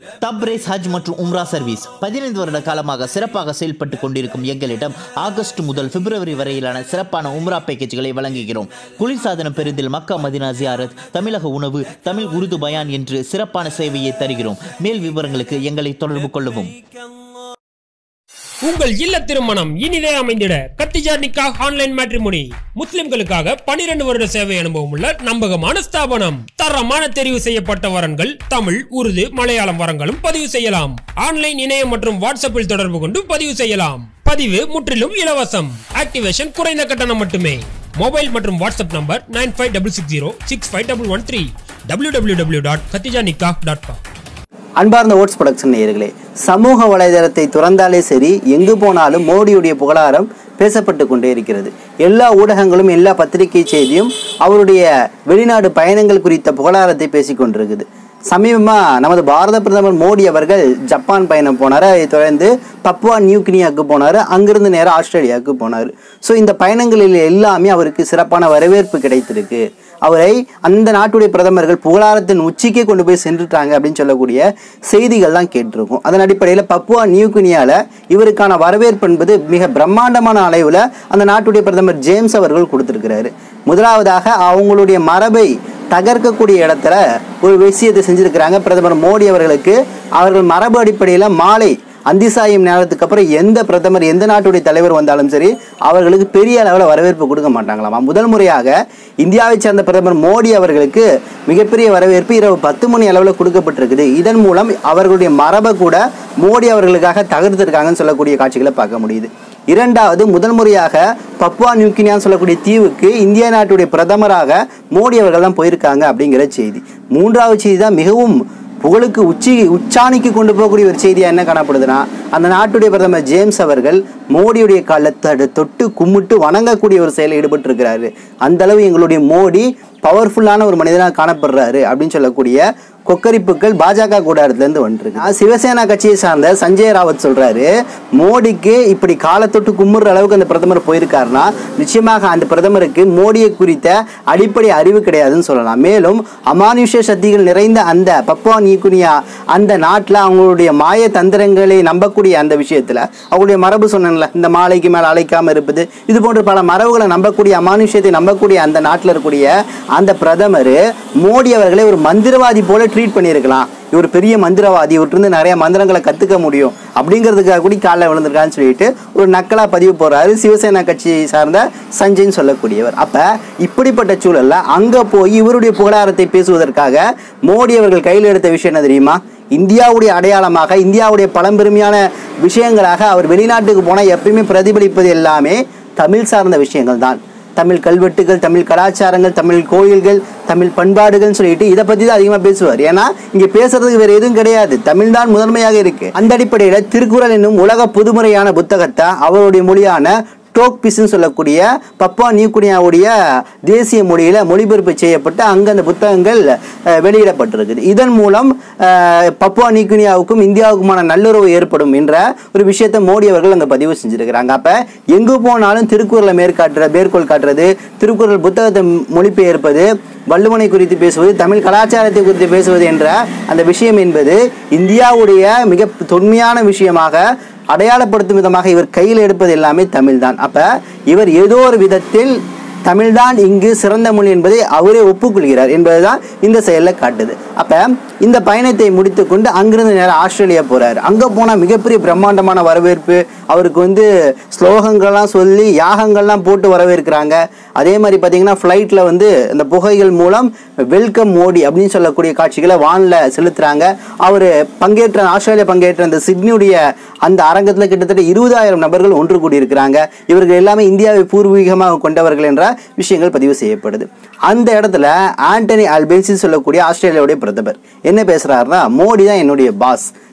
Tabriz ஹஜ் மற்றும் உம்ரா service பதினைந்து வருட காலமாக சிறப்பாக செயல்பட்டு கொண்டிருக்கும் எங்களிடம் ஆகஸ்ட் முதல் பிப்ரவரி வரையிலான சிறப்பான உம்ரா பேக்கேஜ்களை வழங்குகிறோம் குளிர்சாதன பெரிதில் மக்கா மதினா ஜியாரத் தமிழக உணவு தமிழ் உருது பயான் என்று சிறப்பான சேவையை தருகிறோம் மேல் விவரங்களுக்கு எங்களை தொடர்பு கொள்ளவும் உங்கள் இல்ல திருமணம் இனிதே அமைந்திட கத்திஜா நிக்கா ஆன்லைன் மேட்ரிமோனி முஸ்லிம்களுக்காக 12 வருட சேவை அனுபவம் உள்ள நம்பகமான ஸ்தாபனம் தரமான தெரிவு செய்யப்பட்ட வரன்கள் தமிழ் உருது மலையாளம் வரங்களும் பதிவு செய்யலாம் ஆன்லைன் இணையம் மற்றும் வாட்ஸ்அப்பில் தொடர்பு கொண்டு பதிவு செய்யலாம் பதிவு முற்றிலும் இலவசம் ஆக்டிவேஷன் குறைந்த கட்டணம் மட்டுமே மொபைல் மற்றும் WhatsApp number nine five double six zero six five double one three W W W dot Khadija Nikka dot com அன்பார்ந்த ஓட்ஸ் ப்ரொடக்ஷன் நேயர்களே சமூக வலைதளத்தை துறந்தாலே சரி எங்கு போனாலும் மோடியுடைய புகழாரம் பேசப்பட்டு கொண்டே இருக்கிறது எல்லா ஊடகங்களும் எல்லா பத்திரிகை செய்தியும் அவருடைய வெளிநாடு பயணங்கள் குறித்த புகழாரத்தை பேசிக் கொண்டிருக்குது சமீபமாக நமது பாரத பிரதமர் மோடி அவர்கள் ஜப்பான் பயணம் போனார் அதை தொடர்ந்து பப்புவா நியூகினியாவுக்கு போனார் அங்கிருந்து நேராக ஆஸ்திரேலியாவுக்கு போனார் ஸோ இந்த பயணங்களில் எல்லாமே அவருக்கு சிறப்பான வரவேற்பு கிடைத்திருக்கு அவரை அந்த நாட்டுடைய பிரதமர்கள் புகழாரத்தின் உச்சிக்கே கொண்டு போய் சென்றுட்டாங்க அப்படின்னு சொல்லக்கூடிய செய்திகள் தான் கேட்டிருக்கோம் அதன் அடிப்படையில் பப்புவா நியூகினியாவில் இவருக்கான வரவேற்பு என்பது மிக பிரம்மாண்டமான அளவில் அந்த நாட்டுடைய பிரதமர் ஜேம்ஸ் அவர்கள் கொடுத்துருக்கிறாரு முதலாவதாக அவங்களுடைய மரபை தகர்க்கக்கூடிய இடத்துல ஒரு விஷயத்தை செஞ்சிருக்கிறாங்க பிரதமர் மோடி அவர்களுக்கு அவர்கள் மரபு அடிப்படையில் மாலை அந்திசாயம் நேரத்துக்கு அப்புறம் எந்த பிரதமர் எந்த நாட்டுடைய தலைவர் வந்தாலும் சரி அவர்களுக்கு பெரிய அளவில் வரவேற்பு கொடுக்க மாட்டாங்களாமா முதல் முறையாக இந்தியாவை சேர்ந்த பிரதமர் மோடி அவர்களுக்கு மிகப்பெரிய வரவேற்பு இரவு பத்து மணி அளவில் கொடுக்கப்பட்டிருக்குது இதன் மூலம் அவர்களுடைய மரபை கூட மோடி அவர்களுக்காக தகர்த்திருக்காங்கன்னு சொல்லக்கூடிய காட்சிகளை பார்க்க முடியுது இரண்டாவது முதல் முறையாக பப்புவா நியூகினியான்னு சொல்லக்கூடிய தீவுக்கு இந்திய நாட்டுடைய பிரதமராக மோடி அவர்கள் தான் போயிருக்காங்க அப்படிங்கிற செய்தி மூன்றாவது செய்தி தான் மிகவும் புகழுக்கு உச்சி உச்சாணிக்கு கொண்டு போகக்கூடிய ஒரு செய்தியாக என்ன காணப்படுதுன்னா அந்த நாட்டுடைய பிரதமர் ஜேம்ஸ் அவர்கள் மோடியுடைய காலத்தை தொட்டு கும்பிட்டு வணங்கக்கூடிய ஒரு செயலில் ஈடுபட்டிருக்கிறாரு அந்த அளவு எங்களுடைய மோடி பவர்ஃபுல்லான ஒரு மனிதனாக காணப்படுறாரு அப்படின்னு சொல்லக்கூடிய கொக்கரிப்புகள் பாஜக கூடாரத்துலேருந்து வந்துருக்கு சிவசேனா கட்சியை சார்ந்த சஞ்சய் ராவத் சொல்றாரு மோடிக்கு இப்படி காலத்தொட்டு கும்பிடுற அளவுக்கு அந்த பிரதமர் போயிருக்காருன்னா நிச்சயமாக அந்த பிரதமருக்கு மோடியை குறித்த அடிப்படை அறிவு கிடையாதுன்னு சொல்லலாம் மேலும் அமானுஷ்ய சக்திகள் நிறைந்த அந்த பப்புவா நியூகுனியா அந்த நாட்டில் அவங்களுடைய மாய தந்திரங்களை நம்பக்கூடிய அந்த விஷயத்தில் அவங்களுடைய மரபு சொன்னேன்ல இந்த மாலைக்கு மேலே அழைக்காம இருப்பது இது போன்ற பல மரபுகளை நம்பக்கூடிய அமானுஷ்யத்தை நம்பக்கூடிய அந்த நாட்டில் இருக்கக்கூடிய அந்த பிரதமர் மோடி அவர்களை ஒரு மந்திரவாதி போல ட்ரீட் பண்ணியிருக்கலாம் இவர் பெரிய மந்திரவாதி இவர்கிட்ட நிறைய மந்திரங்களை கற்றுக்க முடியும் அப்படிங்கிறதுக்காக கூட காலைல விழுந்திருக்கான்னு சொல்லிட்டு ஒரு நக்கலா பதிவு போறாரு சிவசேனா கட்சியை சார்ந்த சஞ்சய்னு சொல்லக்கூடியவர் அப்ப இப்படிப்பட்ட சூழல்ல அங்க போய் இவருடைய புகழாரத்தை பேசுவதற்காக மோடி அவர்கள் கையில் எடுத்த விஷயம் என்ன தெரியுமா இந்தியாவுடைய அடையாளமாக இந்தியாவுடைய பழம்பெருமையான விஷயங்களாக அவர் வெளிநாட்டுக்கு போனால் எப்பயுமே பிரதிபலிப்பது எல்லாமே தமிழ் சார்ந்த விஷயங்கள் தான் தமிழ் கல்வெட்டுகள் தமிழ் கலாச்சாரங்கள் தமிழ் கோயில்கள் தமிழ் பண்பாடுகள்னு சொல்லிட்டு இதை பற்றி தான் அதிகமாக பேசுவார் ஏன்னா இங்கே பேசுறதுக்கு வேறு எதுவும் கிடையாது தமிழ் தான் முதன்மையாக இருக்கு அந்த அடிப்படையில் திருக்குறள் என்னும் உலக புதுமுறையான புத்தகத்தை அவருடைய மொழியான டோக் பிஸ்ன்னு சொல்லக்கூடிய பப்பா நியூகுனியாவுடைய தேசிய மொழியில் மொழிபெயர்ப்பு செய்யப்பட்டு அங்கே அந்த புத்தகங்கள் அஹ், வெளியிடப்பட்டிருக்குது இதன் மூலம் அஹ், பப்புவா நியூகுனியாவுக்கும் இந்தியாவுக்குமான நல்லுறவு ஏற்படும் என்ற ஒரு விஷயத்தை மோடி அவர்கள் அங்கே பதிவு செஞ்சிருக்கிறாங்க அப்போ எங்கு போனாலும் திருக்குறளை மேற்காட்டுற மேற்கோள் காட்டுறது திருக்குறள் புத்தகத்தை மொழிபெயர்ப்பது வள்ளுவனை குறித்து பேசுவது தமிழ் கலாச்சாரத்தை குறித்து பேசுவது என்ற அந்த விஷயம் என்பது இந்தியாவுடைய மிக தொன்மையான விஷயமாக அடையாளப்படுத்தும் விதமாக இவர் கையில் எடுப்பது எல்லாமே தமிழ்தான் அப்ப இவர் ஏதோ ஒரு விதத்தில் தமிழ்தான் இங்கு சிறந்த மொழி என்பதை அவரே ஒப்புக்கொள்கிறார் என்பதுதான் இந்த செயலில் காட்டுது அப்ப இந்த பயணத்தை முடித்துக்கொண்டு அங்கிருந்து நேரம் ஆஸ்திரேலியா போறாரு அங்க போனா மிகப்பெரிய பிரம்மாண்டமான வரவேற்பு அவருக்கு வந்து ஸ்லோகங்கள்லாம் சொல்லி யாகங்கள்லாம் போட்டு வரவேற்கிறாங்க அதே மாதிரி பார்த்தீங்கன்னா ஃப்ளைட்டில் வந்து இந்த புகைகள் மூலம் வெல்கம் மோடி அப்படின்னு சொல்லக்கூடிய காட்சிகளை வானில் செலுத்துறாங்க அவர் பங்கேற்ற ஆஸ்திரேலியா பங்கேற்ற அந்த சிட்னியுடைய அந்த அரங்கத்தில் கிட்டத்தட்ட இருபதாயிரம் நபர்கள் ஒன்று கூடியிருக்கிறாங்க இவர்கள் எல்லாமே இந்தியாவை பூர்வீகமாக கொண்டவர்கள் என்ற விஷயங்கள் பதிவு செய்யப்படுது அந்த இடத்துல ஆண்டனி அல்பென்சி சொல்லக்கூடிய ஆஸ்திரேலியாவுடைய பிரதமர் என்ன பேசுறாருன்னா மோடி தான் என்னுடைய பாஸ்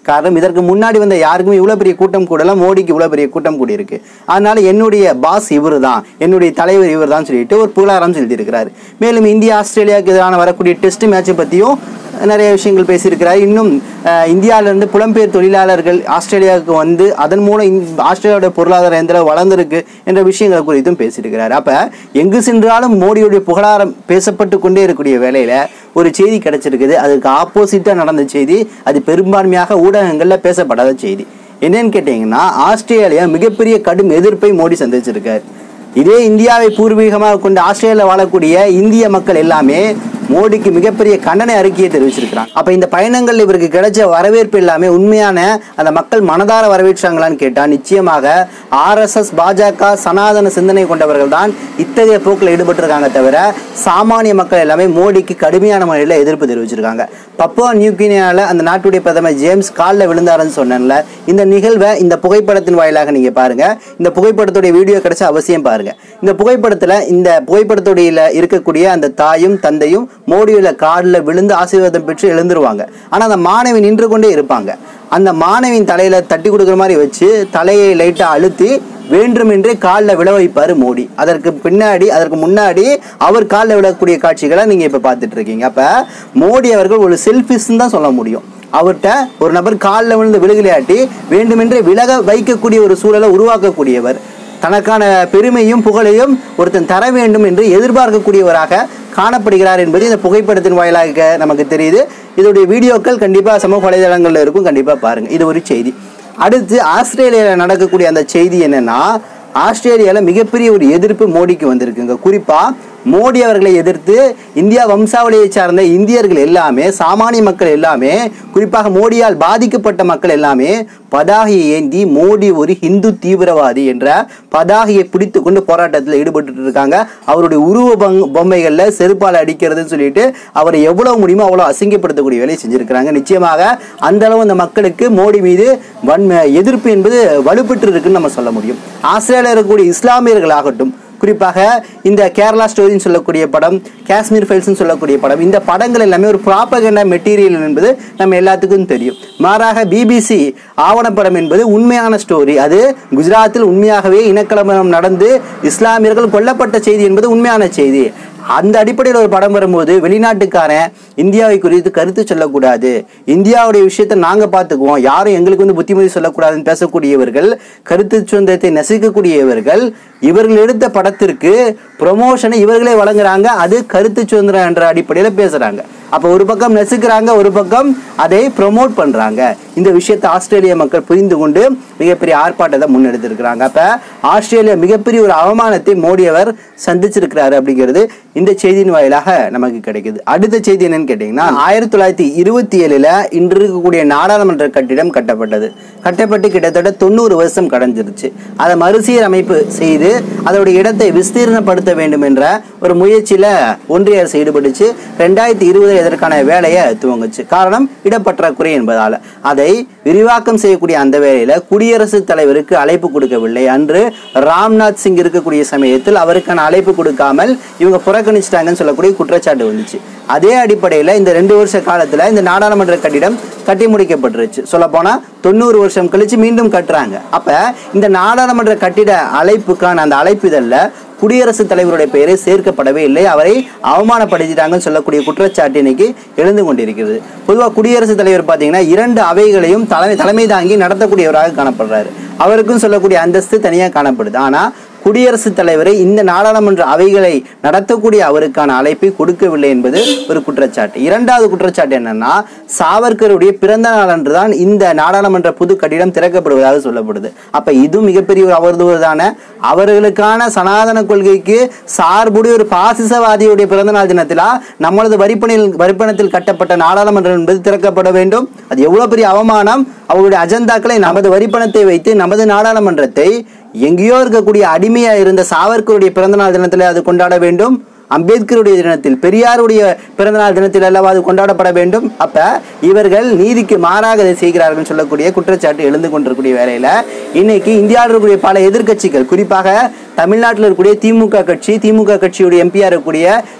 காரணம் இதற்கு முன்னாடி வந்த யாருக்குமே இவ்வளோ பெரிய கூட்டம் கூடல மோடிக்கு இவ்வளோ பெரிய கூட்டம் கூடி இருக்கு அதனால என்னுடைய பாஸ் இவர் தான் என்னுடைய தலைவர் இவர் தான் சொல்லிட்டு ஒரு புகழாரம் செலுத்தியிருக்கிறார் மேலும் இந்தியா ஆஸ்திரேலியாவுக்கு எதிரான வரக்கூடிய டெஸ்ட் மேட்சை பற்றியும் நிறைய விஷயங்கள் பேசியிருக்கிறார் இன்னும் அஹ், இந்தியாவிலிருந்து புலம்பெயர் தொழிலாளர்கள் ஆஸ்திரேலியாவுக்கு வந்து அதன் மூலம் இந்த ஆஸ்திரேலியாவுடைய பொருளாதாரம் எந்த அளவு வளர்ந்திருக்கு என்ற விஷயங்கள் குறித்தும் பேசியிருக்கிறார் அப்ப எங்கு சென்றாலும் மோடியுடைய புகழாரம் பேசப்பட்டு கொண்டே இருக்கக்கூடிய வேலையில ஒரு செய்தி கிடைச்சிருக்குது அதுக்கு ஆப்போசிட்டா நடந்த செய்தி அது பெரும்பான்மையாக ஊடகங்கள்ல பேசப்படாத செய்தி என்னன்னு கேட்டீங்கன்னா ஆஸ்திரேலியா மிகப்பெரிய கடும் எதிர்ப்பை மோடி சந்திச்சிருக்கார் இதே இந்தியாவை பூர்வீகமாக கொண்டு ஆஸ்திரேலியா வாழக்கூடிய இந்திய மக்கள் எல்லாமே மோடிக்கு மிகப்பெரிய கண்டன அறிக்கையை தெரிவிச்சிருக்கிறாங்க அப்ப இந்த பயணங்கள் இவருக்கு கிடைச்ச வரவேற்பு எல்லாமே உண்மையான அந்த மக்கள் மனதார வரவேற்றாங்களான்னு கேட்டா நிச்சயமாக ஆர்எஸ்எஸ் பாஜக சனாதன சிந்தனை கொண்டவர்கள் தான் இத்தகைய போக்கில் ஈடுபட்டிருக்காங்க தவிர சாமானிய மக்கள் எல்லாமே மோடிக்கு கடுமையான முறையில் எதிர்ப்பு தெரிவிச்சிருக்காங்க பப்புவா நியூகினியால அந்த நாட்டுடைய பிரதமர் ஜேம்ஸ் காலில் விழுந்தாருன்னு சொன்னேன்ல இந்த நிகழ்வை இந்த புகைப்படத்தின் வாயிலாக நீங்க பாருங்க இந்த புகைப்படத்துடைய வீடியோ கிடைச்சா அவசியம் பாருங்க இந்த புகைப்படத்துல இந்த புகைப்படத்துடைய இருக்கக்கூடிய அந்த தாயும் தந்தையும் மோடியோட காலில் விழுந்து ஆசீர்வாதம் பெற்று எழுந்துருவாங்க ஆனா அந்த மாணவி நின்று கொண்டே இருப்பாங்க அந்த மாணவியின் தலையில தட்டி கொடுக்குற மாதிரி வச்சு தலையை லைட்டா அழுத்தி வேண்டுமென்றே காலில் விழ வைப்பாரு மோடி அதற்கு பின்னாடி அதற்கு முன்னாடி அவர் காலில் விழக்கூடிய காட்சிகளை நீங்க இப்ப பார்த்துட்டு இருக்கீங்க அப்ப மோடி அவர்கள் ஒரு செல்ஃபிஸ்ன்னு தான் சொல்ல முடியும் அவர்கிட்ட ஒரு நபர் காலில் விழுந்து விழுகலையாட்டி வேண்டுமென்றே விலக வைக்கக்கூடிய ஒரு சூழலை உருவாக்கக்கூடியவர் தனக்கான பெருமையும் புகழையும் ஒருத்தன் தர வேண்டும் என்று எதிர்பார்க்கக்கூடியவராக காணப்படுகிறார் என்பது இந்த புகைப்படத்தின் வாயிலாக நமக்கு தெரியுது இதோடைய வீடியோக்கள் கண்டிப்பாக சமூக வலைதளங்களில் இருக்கும் கண்டிப்பாக பாருங்க இது ஒரு செய்தி அடுத்து ஆஸ்திரேலியாவில் நடக்கக்கூடிய அந்த செய்தி என்னன்னா ஆஸ்திரேலியாவில் மிகப்பெரிய ஒரு எதிர்ப்பு மோடிக்கு வந்திருக்குங்க குறிப்பா மோடி அவர்களை எதிர்த்து இந்தியா வம்சாவளியை சார்ந்த இந்தியர்கள் எல்லாமே சாமானிய மக்கள் எல்லாமே குறிப்பாக மோடியால் பாதிக்கப்பட்ட மக்கள் எல்லாமே பதாகையை ஏந்தி மோடி ஒரு இந்து தீவிரவாதி என்ற பதாகையை பிடித்து கொண்டு போராட்டத்தில் ஈடுபட்டு இருக்காங்க அவருடைய உருவ பங் பொம்மைகளில் செருப்பால் அடிக்கிறதுன்னு சொல்லிட்டு அவரை எவ்வளவு முடியுமோ அவ்வளோ அசிங்கப்படுத்தக்கூடிய வேலையை செஞ்சிருக்கிறாங்க நிச்சயமாக அந்த அளவு அந்த மக்களுக்கு மோடி மீது வன்மை எதிர்ப்பு என்பது வலுப்பெற்று இருக்குன்னு நம்ம சொல்ல முடியும் ஆஸ்திரேலியா இருக்கக்கூடிய இஸ்லாமியர்கள் ஆகட்டும் குறிப்பாக இந்த கேரளா ஸ்டோரின்னு சொல்லக்கூடிய படம் காஷ்மீர் ஃபைல்ஸ்னு சொல்லக்கூடிய படம் இந்த படங்கள் எல்லாமே ஒரு ப்ராப்பகண்டா மெட்டீரியல் என்பது நம்ம எல்லாத்துக்கும் தெரியும் மாறாக பிபிசி ஆவணப்படம் என்பது உண்மையான ஸ்டோரி அது குஜராத்தில் உண்மையாகவே இனக்கலவரம் நடந்து இஸ்லாமியர்கள் கொல்லப்பட்ட செய்தி என்பது உண்மையான செய்தி அந்த அடிப்படையில் ஒரு படம் வரும்போது வெளிநாட்டுக்காரன் இந்தியாவை குறித்து கருத்து சொல்லக்கூடாது இந்தியாவுடைய விஷயத்தை நாங்க பார்த்துக்குவோம் யாரும் எங்களுக்கு வந்து புத்திமதி சொல்லக்கூடாதுன்னு பேசக்கூடியவர்கள் கருத்து சுதந்திரத்தை நசிக்கக்கூடியவர்கள் இவர்கள் எடுத்த படத்திற்கு ப்ரொமோஷனை இவர்களே வழங்குறாங்க அது கருத்து சுதந்திரம் என்ற அடிப்படையில் பேசுறாங்க அப்போ ஒரு பக்கம் நசுக்கிறாங்க ஒரு பக்கம் அதை ப்ரொமோட் பண்றாங்க இந்த விஷயத்தை ஆஸ்திரேலிய மக்கள் புரிந்து கொண்டு மிகப்பெரிய ஆர்ப்பாட்டத்தை முன்னெடுத்திருக்கிறாங்க அப்ப ஆஸ்திரேலியா மிகப்பெரிய ஒரு அவமானத்தை மோடி அவர் சந்திச்சிருக்கிறாரு அப்படிங்கிறது இந்த செய்தியின் வாயிலாக நமக்கு கிடைக்குது அடுத்த செய்தி என்னன்னு கேட்டீங்கன்னா ஆயிரத்தி தொள்ளாயிரத்தி இருபத்தி ஏழுல இன்று இருக்கக்கூடிய நாடாளுமன்ற கட்டிடம் கட்டப்பட்டது கட்டப்பட்டு கிட்டத்தட்ட தொண்ணூறு வருஷம் கடந்துருச்சு அதை மறுசீரமைப்பு செய்து அதோட இடத்தை விஸ்தீர்ணப்படுத்த வேண்டும் என்ற ஒரு முயற்சியில ஒன்றிய அரசு ஈடுபட்டுச்சு ரெண்டாயிரத்தி இருபது இதற்கான வேலையை துவங்குச்சு காரணம் இடப்பற்றாக்குறை என்பதால அதை விரிவாக்கம் செய்யக்கூடிய அந்த வேலையில குடியரசுத் தலைவருக்கு அழைப்பு கொடுக்கவில்லை அன்று ராம்நாத் சிங் இருக்கக்கூடிய சமயத்தில் அவருக்கான அழைப்பு கொடுக்காமல் இவங்க புறக்கணிச்சிட்டாங்கன்னு சொல்லக்கூடிய குற்றச்சாட்டு வந்துச்சு அதே அடிப்படையில் இந்த ரெண்டு வருஷ காலத்துல இந்த நாடாளுமன்ற கட்டிடம் கட்டி முடிக்கப்பட்டுருச்சு சொல்ல போனா தொண்ணூறு வருஷம் கழிச்சு மீண்டும் கட்டுறாங்க அப்ப இந்த நாடாளுமன்ற கட்டிட அழைப்புக்கான அந்த அழைப்பிதழ்ல குடியரசுத் தலைவருடைய பெயரை சேர்க்கப்படவே இல்லை அவரை அவமானப்படுத்திட்டாங்கன்னு சொல்லக்கூடிய குற்றச்சாட்டு இன்னைக்கு எழுந்து கொண்டிருக்கிறது பொதுவாக குடியரசுத் தலைவர் பார்த்தீங்கன்னா இரண்டு அவைகளையும் தலைமை தலைமை தாங்கி நடத்தக்கூடியவராக காணப்படுறாரு அவருக்கும் சொல்லக்கூடிய அந்தஸ்து தனியாக காணப்படுது ஆனா குடியரசுத் தலைவரை இந்த நாடாளுமன்ற அவைகளை நடத்தக்கூடிய அவருக்கான அழைப்பை கொடுக்கவில்லை என்பது ஒரு குற்றச்சாட்டு இரண்டாவது குற்றச்சாட்டு என்னன்னா சாவர்கருடைய பிறந்த நாள் அன்றுதான் இந்த நாடாளுமன்ற புது கட்டிடம் திறக்கப்படுவதாக சொல்லப்படுது அப்ப இது மிகப்பெரிய ஒரு அவதூறு தானே அவர்களுக்கான சனாதன கொள்கைக்கு சார்புடைய ஒரு பாசிசவாதியுடைய பிறந்த நாள் தினத்திலா நம்மளது வரிப்பணியில் வரிப்பணத்தில் கட்டப்பட்ட நாடாளுமன்றம் என்பது திறக்கப்பட வேண்டும் அது எவ்வளவு பெரிய அவமானம் அவருடைய அஜெண்டாக்களை நமது வரிப்பணத்தை வைத்து நமது நாடாளுமன்றத்தை எங்கேயோ இருக்கக்கூடிய அடிமையா இருந்த சாவர்கருடைய பிறந்தநாள் தினத்தில் அது கொண்டாட வேண்டும் அம்பேத்கருடைய தினத்தில் பெரியாருடைய பிறந்தநாள் தினத்தில் அல்லவா அது கொண்டாடப்பட வேண்டும் அப்ப இவர்கள் நீதிக்கு மாறாக இதை செய்கிறார்கள் சொல்லக்கூடிய குற்றச்சாட்டு எழுந்து கொண்டிருக்கக்கூடிய வேலையில இன்னைக்கு இந்தியாவில் இருக்கக்கூடிய பல எதிர்க்கட்சிகள் குறிப்பாக தமிழ்நாட்டில் இருக்கக்கூடிய திமுக கட்சி திமுக கட்சியுடைய எம்பியா இருக்கக்கூடிய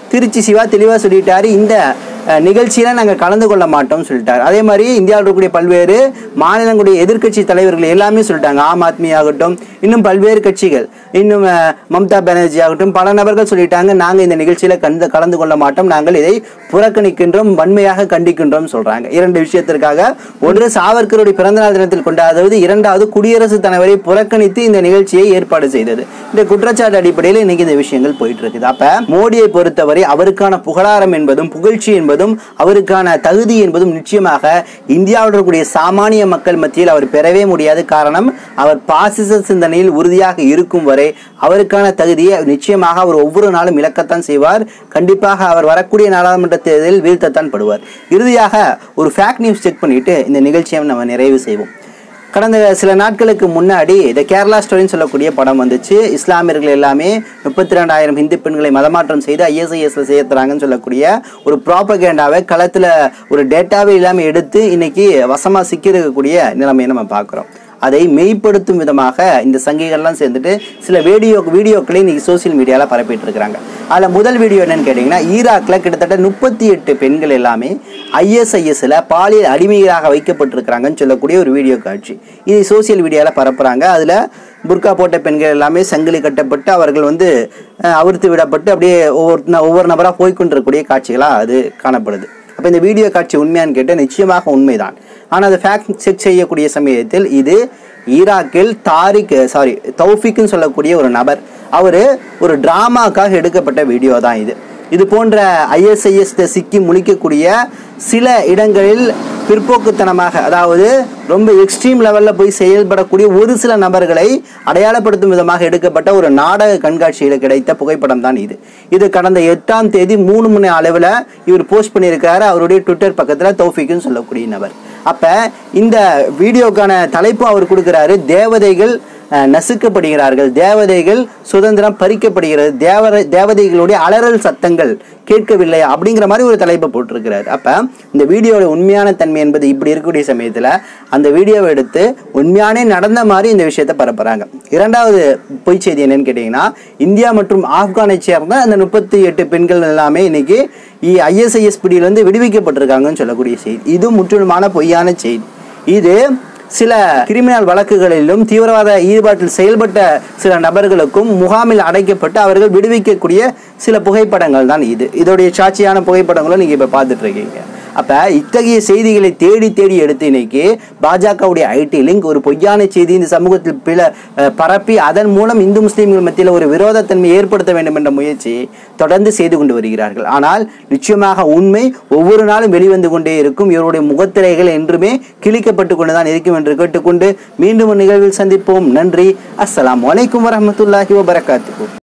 திருச்சி சிவா தெளிவாக சொல்லிட்டாரு இந்த அஹ், நிகழ்ச்சியில நாங்கள் கலந்து கொள்ள மாட்டோம்னு சொல்லிட்டாரு அதே மாதிரி இந்தியாவில் இருக்கக்கூடிய பல்வேறு மாநிலங்களுடைய எதிர்க்கட்சி தலைவர்கள் எல்லாமே சொல்லிட்டாங்க ஆம் ஆத்மி ஆகட்டும் இன்னும் பல்வேறு கட்சிகள் இன்னும் அஹ், மம்தா பானர்ஜி ஆகட்டும் பல நபர்கள் சொல்லிட்டாங்க நாங்கள் இந்த நிகழ்ச்சியில கலந்து கலந்து கொள்ள மாட்டோம் நாங்கள் இதை புறக்கணிக்கின்றோம் வன்மையாக கண்டிக்கின்றோம் சொல்றாங்க இரண்டு விஷயத்திற்காக ஒன்று சாவர்கருடைய பிறந்தநாள் தினத்தில் கொண்டாடுவது இரண்டாவது குடியரசுத் தலைவரை புறக்கணித்து இந்த நிகழ்ச்சியை ஏற்பாடு செய்தது இந்த குற்றச்சாட்டு அடிப்படையில் இன்னைக்கு இந்த விஷயங்கள் போயிட்டு இருக்குது அப்ப மோடியை பொறுத்தவரை அவருக்கான புகழாரம் என்பதும் புகழ்ச்சி என்பதும் அவருக்கான தகுதி என்பதும் நிச்சயமாக இந்தியாவில் இருக்கக்கூடிய சாமானிய மக்கள் மத்தியில் அவர் பெறவே முடியாது காரணம் அவர் பாசிச சிந்தனையில் உறுதியாக இருக்கும் வரை அவருக்கான தகுதியை நிச்சயமாக அவர் ஒவ்வொரு நாளும் இழக்கத்தான் செய்வார் கண்டிப்பாக அவர் வரக்கூடிய நாடாளுமன்ற தேர்தலில் வீழ்த்தத்தான் படுவார் இறுதியாக ஒரு ஃபேக்ட் நியூஸ் செக் பண்ணிட்டு இந்த நிகழ்ச்சியை நம்ம நிறைவு செய்வோம் கடந்த சில நாட்களுக்கு முன்னாடி இந்த கேரளா ஸ்டோரின்னு சொல்லக்கூடிய படம் வந்துச்சு இஸ்லாமியர்கள் எல்லாமே முப்பத்தி ரெண்டாயிரம் இந்து பெண்களை மதமாற்றம் செய்து ஐஎஸ்ஐஎஸ்ல சேர்த்துறாங்கன்னு சொல்லக்கூடிய ஒரு ப்ராப்பகேண்டாவை களத்தில் ஒரு டேட்டாவே இல்லாமல் எடுத்து இன்னைக்கு வசமாக சிக்கியிருக்கக்கூடிய நிலைமையை நம்ம பார்க்குறோம் அதை மெய்ப்படுத்தும் விதமாக இந்த சங்கிகள்லாம் சேர்ந்துட்டு சில வீடியோ வீடியோக்களை இன்னைக்கு சோசியல் மீடியாவில் பரப்பிட்டு இருக்கிறாங்க அதில் முதல் வீடியோ என்னன்னு கேட்டிங்கன்னா ஈராக்கில் கிட்டத்தட்ட முப்பத்தி எட்டு பெண்கள் எல்லாமே ஐஎஸ்ஐஎஸ்ல பாலியல் அடிமைகளாக வைக்கப்பட்டிருக்கிறாங்கன்னு சொல்லக்கூடிய ஒரு வீடியோ காட்சி இதை சோசியல் மீடியாவில் பரப்புகிறாங்க அதில் புர்கா போட்ட பெண்கள் எல்லாமே சங்கிலி கட்டப்பட்டு அவர்கள் வந்து அஹ், அவிழ்த்து விடப்பட்டு அப்படியே ஒவ்வொரு ந- ஒவ்வொரு நபராக போய்க்கொண்டிருக்கக்கூடிய காட்சிகளாக அது காணப்படுது அப்போ இந்த வீடியோ காட்சி உண்மையான்னு கேட்டால் நிச்சயமாக உண்மைதான் ஆனால் அதை ஃபேக்ட் செக் செய்யக்கூடிய சமயத்தில் இது ஈராக்கில் தாரிக் சாரி தௌஃபிக்னு சொல்லக்கூடிய ஒரு நபர் அவர் ஒரு டிராமாக்காக எடுக்கப்பட்ட வீடியோ தான் இது இது போன்ற ஐஎஸ்ஐஎஸ் சிக்கி முழிக்கக்கூடிய சில இடங்களில் பிற்போக்குத்தனமாக அதாவது ரொம்ப எக்ஸ்ட்ரீம் லெவலில் போய் செயல்படக்கூடிய ஒரு சில நபர்களை அடையாளப்படுத்தும் விதமாக எடுக்கப்பட்ட ஒரு நாடக கண்காட்சியில் கிடைத்த புகைப்படம் தான் இது இது கடந்த எட்டாம் தேதி மூணு மணி அளவில் இவர் போஸ்ட் பண்ணியிருக்காரு அவருடைய ட்விட்டர் பக்கத்தில் தௌஃபிக்குன்னு சொல்லக்கூடிய நபர் அப்போ இந்த வீடியோக்கான தலைப்பு அவர் கொடுக்குறாரு தேவதைகள் அஹ், நசுக்கப்படுகிறார்கள் தேவதைகள் சுதந்திரம் பறிக்கப்படுகிறது தேவ தேவதைகளுடைய அலறல் சத்தங்கள் கேட்கவில்லை அப்படிங்கிற மாதிரி ஒரு தலைப்பை போட்டிருக்கிறார் அப்போ இந்த வீடியோட உண்மையான தன்மை என்பது இப்படி இருக்கக்கூடிய சமயத்தில் அந்த வீடியோவை எடுத்து உண்மையானே நடந்த மாதிரி இந்த விஷயத்தை பரப்புறாங்க இரண்டாவது பொய் செய்தி என்னன்னு கேட்டிங்கன்னா இந்தியா மற்றும் ஆப்கானை சேர்ந்த அந்த முப்பத்தி எட்டு பெண்கள் எல்லாமே இன்னைக்கு ஐஎஸ்ஐஎஸ் பிடியிலிருந்து விடுவிக்கப்பட்டிருக்காங்கன்னு சொல்லக்கூடிய செய்தி இது முற்றிலுமான பொய்யான செய்தி இது சில கிரிமினல் வழக்குகளிலும் தீவிரவாத ஈடுபாட்டில் செயல்பட்ட சில நபர்களுக்கும் முகாமில் அடைக்கப்பட்டு அவர்கள் விடுவிக்கக்கூடிய சில புகைப்படங்கள் தான் இது இதோடைய சாட்சியான புகைப்படங்களும் நீங்க இப்ப பார்த்துட்டு இருக்கீங்க அப்ப இத்தகைய செய்திகளை தேடி தேடி எடுத்து இன்னைக்கு பாஜகவுடைய ஐடி லிங்க் ஒரு பொய்யான செய்தி இந்த சமூகத்தில் பில அஹ், பரப்பி அதன் மூலம் இந்து முஸ்லீம்கள் மத்தியில் ஒரு விரோதத்தன்மை ஏற்படுத்த வேண்டும் என்ற முயற்சி தொடர்ந்து செய்து கொண்டு வருகிறார்கள் ஆனால் நிச்சயமாக உண்மை ஒவ்வொரு நாளும் வெளிவந்து கொண்டே இருக்கும் இவருடைய முகத்திரைகள் என்றுமே கிழிக்கப்பட்டு கொண்டுதான் இருக்கும் என்று கேட்டுக்கொண்டு மீண்டும் ஒரு நிகழ்வில் சந்திப்போம் நன்றி அஸ்ஸலாமு அலைக்கும் வரஹ்மத்துல்லாஹி வபரகாத்துஹு